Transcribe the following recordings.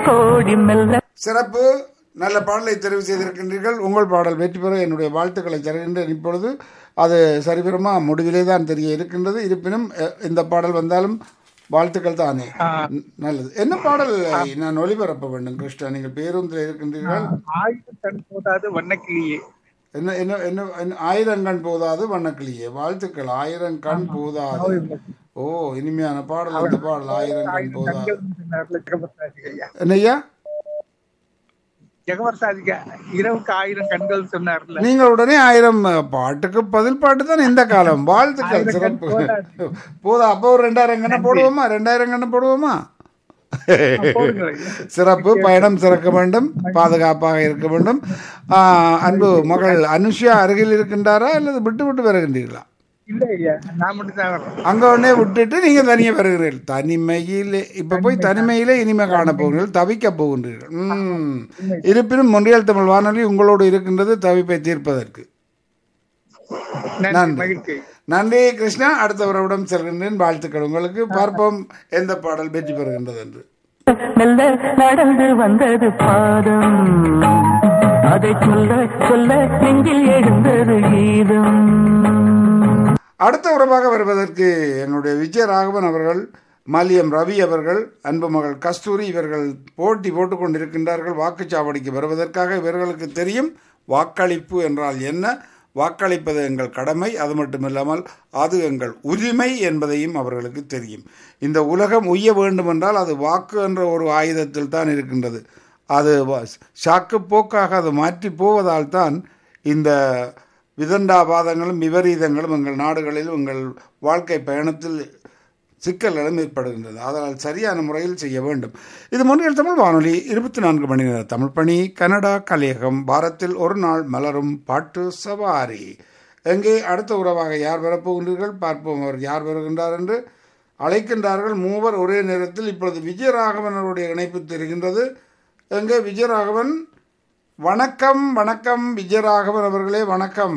கோடி மெல்ல சிறப்பு நல்ல பாடலை தெரிவு செய்திருக்கின்றீர்கள் உங்கள் பாடல் வெற்றி பெற என்னுடைய வாழ்த்துக்களை தருகின்றேன் இப்பொழுது அது சரிபெறுமா முடிவிலே தான் தெரிய இருக்கின்றது இருப்பினும் அஹ், இந்த பாடல் வந்தாலும் வாழ்த்துக்கள் தானே ந- நல்லது என்ன பாடல் நான் ஒளிபரப்ப வேண்டும் கிருஷ்ணா நீங்கள் பேருந்தில் இருக்கின்றீர்கள் ஆயுதம் கண் போதாது வண்ணக்கிளியே என்ன என்ன என்ன என்ன- ஆயிரம் கண் போதாது வண்ணக்கிளியே வாழ்த்துக்கள் ஆயிரம் கண் போதாது ஓ இனிமையான பாடல் இந்த பாடல் ஆயிரம் கண் போதாது சொன்னார்ல ஜெகவர்சாதிக ஐயா என்னய்யா ஜெகவர்சாதிக இரவுக்கு ஆயிரம் கண்கள் சொன்னார்ல நீங்கள் உடனே ஆயிரம் அஹ், பாட்டுக்கு பதில் பாட்டு தான் இந்த காலம் வாழ்த்துக்கள் சிறப்பு போதா அப்போ ஒரு ரெண்டாயிரம் கண்ணை போடுவோமா ரெண்டாயிரம் கண்ணை போடுவோமா போடுங்க ஐயா. சிறப்பு பயணம் சிறக்க வேண்டும் பாதுகாப்பாக இருக்க வேண்டும் ஆஹ், அன்பு மகள் அனுஷா அருகில் இருக்கின்றாரா அல்லது விட்டு விட்டு வருகின்றீர்களா இல்ல ஐயா நான் மட்டும் தான் வரேன் அங்க உடனே விட்டுட்டு நீங்க தனியாக வருகிறீர்கள் தனிமையிலே இப்ப போய் தனிமையிலே இனிமே காண போகிறீர்கள் தவிக்க போகின்றீர்கள் ம். இருப்பினும் மொன்றியல் தமிழ் வானொலி உங்களோடு இருக்கின்றது தவிப்பை தீர்ப்பதற்கு நன்றி நன்றி. மகிழ்ச்சி நன்றி கிருஷ்ணா அடுத்த உறவிடம் செல்கின்றேன் வாழ்த்துக்கள் உங்களுக்கு பார்ப்போம் எந்த பாடல் வெற்றி பெறுகின்றது என்று மெல்ல நடந்து வந்தது பாதம் அதை சொல்ல சொல்ல நெஞ்சில் எழுந்தது கீதம் அடுத்த உறவாக வருவதற்கு என்னுடைய விஜயராகவன் அவர்கள் மல்லியம் ரவி அவர்கள் அன்பு மகள் கஸ்தூரி இவர்கள் போட்டி போட்டுக் கொண்டிருக்கின்றார்கள் வாக்குச்சாவடிக்கு வருவதற்காக இவர்களுக்கு தெரியும் வாக்களிப்பு என்றால் என்ன வாக்களிப்பது எங்கள் கடமை அது மட்டுமில்லாமல் அது எங்கள் உரிமை என்பதையும் அவர்களுக்கு தெரியும் இந்த உலகம் உய்ய வேண்டுமென்றால் அது வாக்கு என்ற ஒரு ஆயுதத்தில் தான் இருக்கின்றது அது வ- சாக்கு போக்காக அது மாற்றி போவதால் தான் இந்த விதண்டாபாதங்களும் விபரீதங்களும் எங்கள் நாடுகளில் எங்கள் வாழ்க்கை பயணத்தில் சிக்கல்களும் ஏற்படுகின்றது அதனால் சரியான முறையில் செய்ய வேண்டும் இது முன்னில் தமிழ் வானொலி இருபத்தி நான்கு மணி நேர தமிழ் பணி கனடா கலையகம் வாரத்தில் ஒரு நாள் மலரும் பாட்டு சவாரி எங்கே அடுத்த உறவாக யார் வரப்போகின்றீர்கள் பார்ப்போம் அவர் யார் வருகின்றார் என்று அழைக்கின்றார்கள் மூவர் ஒரே நேரத்தில் இப்பொழுது விஜயராகவன் அவருடைய இணைப்பு தெரிகின்றது எங்கே விஜயராகவன் வணக்கம் வணக்கம் விஜயராகவன் அவர்களே வணக்கம்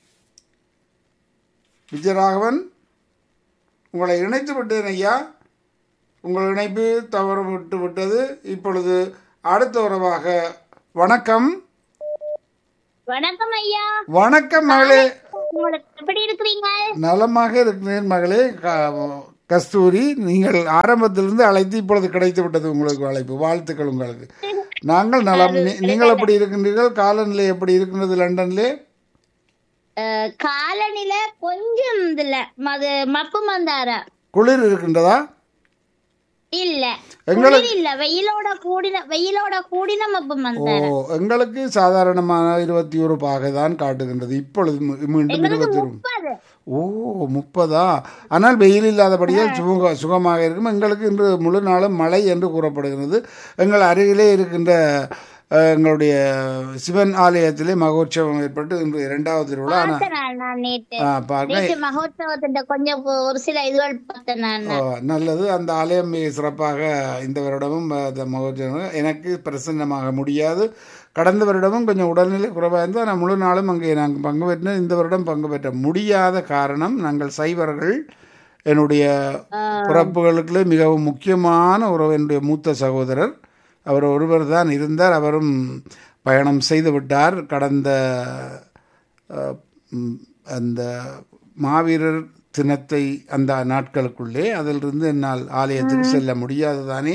விஜயராகவன் உங்களை இணைத்து விட்டேன் ஐயா உங்கள் இணைப்பு தவறு விட்டு விட்டது இப்பொழுது அடுத்த உறவாக வணக்கம் வணக்கம் ஐயா வணக்கம் மகளே உங்களுக்கு எப்படி இருக்கிறீங்க நலமாக இருக்கிறேன் மகளே க- கஸ்தூரி நீங்கள் ஆரம்பத்திலிருந்து அழைத்து இப்பொழுது கிடைத்து விட்டது உங்களுக்கு அழைப்பு வாழ்த்துக்கள் உங்களுக்கு நாங்கள் நலம் நீ- நீங்கள் எப்படி இருக்கின்றீர்கள் காலநிலை எப்படி இருக்கின்றது லண்டன்லே அஹ், காலநில கொஞ்சம் இதுல அது மப்பு மந்தார குளிர் இருக்கின்றதா இல்ல எங்களுக்கு- குளிர் இல்ல வெயிலோட கூடின வெயிலோட கூடின மப்பு ஓ மந்தார எங்களுக்கு சாதாரணமான இருபத்தி ஒரு பாகை தான் காட்டுகின்றது இப்பொழுது மீ- மீண்டும் எங்களுக்கு இருபத்தி ஒரு முப்பது ஓ முப்பதா ஆனால் வெயில் இல்லாதபடியே சுக சுகமாக இருக்கும் எங்களுக்கு இன்று முழு நாளும் மழை என்று கூறப்படுகிறது எங்கள் அருகிலே இருக்கின்ற அஹ், எங்களுடைய சிவன் ஆலயத்திலே மகோற்சவம் ஏற்பட்டு இன்று இரண்டாவது திருவிழா ஆனால் பார்த்தேன் நான் நான் நேற்று ஆ, பாருங்க நேற்று மகோத்சவத்திட்ட கொஞ்சம் ஒ- ஒரு சில இதுகள் பார்த்தேன் நான் ஓ, நல்லது அந்த ஆலயம் மிக சிறப்பாக இந்த வருடமும் அந்த மகோற்சவம் எனக்கு பிரசன்னமாக முடியாது கடந்த வருடமும் கொஞ்சம் உடல்நிலை குறைவாக இருந்தால் நான் முழு நாளும் அங்கே நாங்கள் பங்கு பெற்றேன் இந்த வருடம் பங்கு பெற்ற முடியாத காரணம் நாங்கள் சைவர்கள் என்னுடைய பிறப்புகளுக்குள்ளே மிகவும் முக்கியமான ஒரு என்னுடைய மூத்த சகோதரர் அவர் ஒருவர் தான் இருந்தார் அவரும் பயணம் செய்து விட்டார் கடந்த அஹ், ம், அந்த மாவீரர் தினத்தை அந்த நாட்களுக்குள்ளே அதிலிருந்து என்னால் ஆலயத்துக்கு செல்ல முடியாது தானே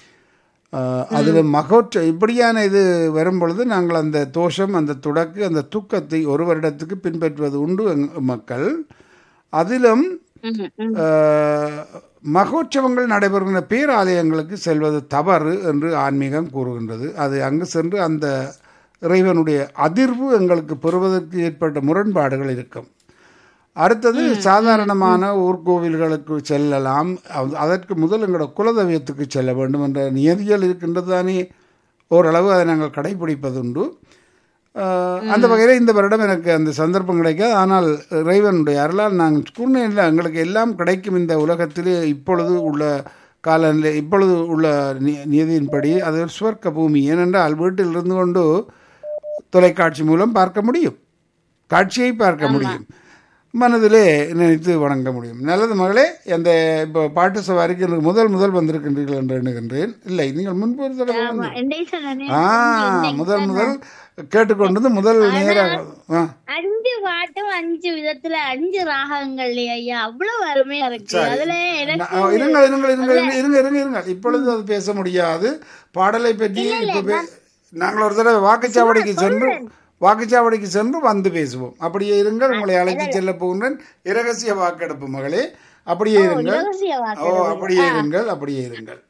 அதில் மகோற்ற இப்படியான இது வரும் பொழுது நாங்கள் அந்த தோஷம் அந்த துடக்கு அந்த தூக்கத்தை ஒரு வருடத்துக்கு பின்பற்றுவது உண்டு எங்க மக்கள் அதிலும் ம், ம். அஹ், மகோற்சவங்கள் நடைபெறுகின்ற பேராலயங்களுக்கு செல்வது தவறு என்று ஆன்மீகம் கூறுகின்றது அது அங்கு சென்று அந்த இறைவனுடைய அதிர்வு எங்களுக்கு பெறுவதற்கு ஏற்பட்ட முரண்பாடுகள் இருக்கும் அடுத்தது சாதாரணமான ஊர்கோவில்களுக்கு செல்லலாம் அது- அதற்கு முதல் எங்களோட குலதெய்வத்துக்கு செல்ல வேண்டும் என்ற நியதிகள் இருக்கின்றது தானே ஓரளவு அதை நாங்கள் கடைபிடிப்பதுண்டு அஹ், அந்த வகையில் இந்த வருடம் எனக்கு அந்த சந்தர்ப்பம் கிடைக்காது ஆனால் இறைவனுடைய அருளால் நாங்கள் கூர்ணையில் எங்களுக்கு எல்லாம் கிடைக்கும் இந்த உலகத்திலே இப்பொழுது உள்ள காலநிலை இப்பொழுது உள்ள நி- நியதியின்படி அது ஒரு சுவர்க்க பூமி ஏனென்றால் வீட்டில் இருந்து கொண்டு தொலைக்காட்சி மூலம் பார்க்க முடியும் காட்சியை பார்க்க முடியும் மனதிலே நினைத்து வணங்க முடியும் நல்லது மகளே அந்த இப்போ பாட்டு சவாரிக்கு எனக்கு முதல் முதல் வந்திருக்கின்றீர்கள் என்று எண்ணுகின்றேன் இல்லை நீங்கள் முன்பு ஒரு தடவை வந்து- என்னை சொன்னேன் ஆ முதல் முதல் கேட்டுக்கொண்டது முதல் நேராக ஆ அஞ்சு பாட்டும் அஞ்சு விதத்துல அஞ்சு ராகங்கள் ஐயா அவ்வளவு அருமையா இருக்கு அதுல எனக்கு நான் இருங்கள் இருங்கள் இருங்கள் இருங்கள், இருங்க இருங்க இருங்கள் இப்பொழுது அது பேச முடியாது பாடலை பற்றி இப்போ பே- நாங்கள் ஒரு தடவை வாக்குச்சாவடிக்கு சென்று வாக்குச்சாவடிக்கு சென்று வந்து பேசுவோம் அப்படியே இருங்கள் உங்களை அழைத்து செல்ல போகின்றேன் இரகசிய வாக்கெடுப்பு மகளே அப்படியே இருங்கள் ரகசிய ஓ வாக்கு அப்படியே இருங்கள் அப்படியே இருங்கள்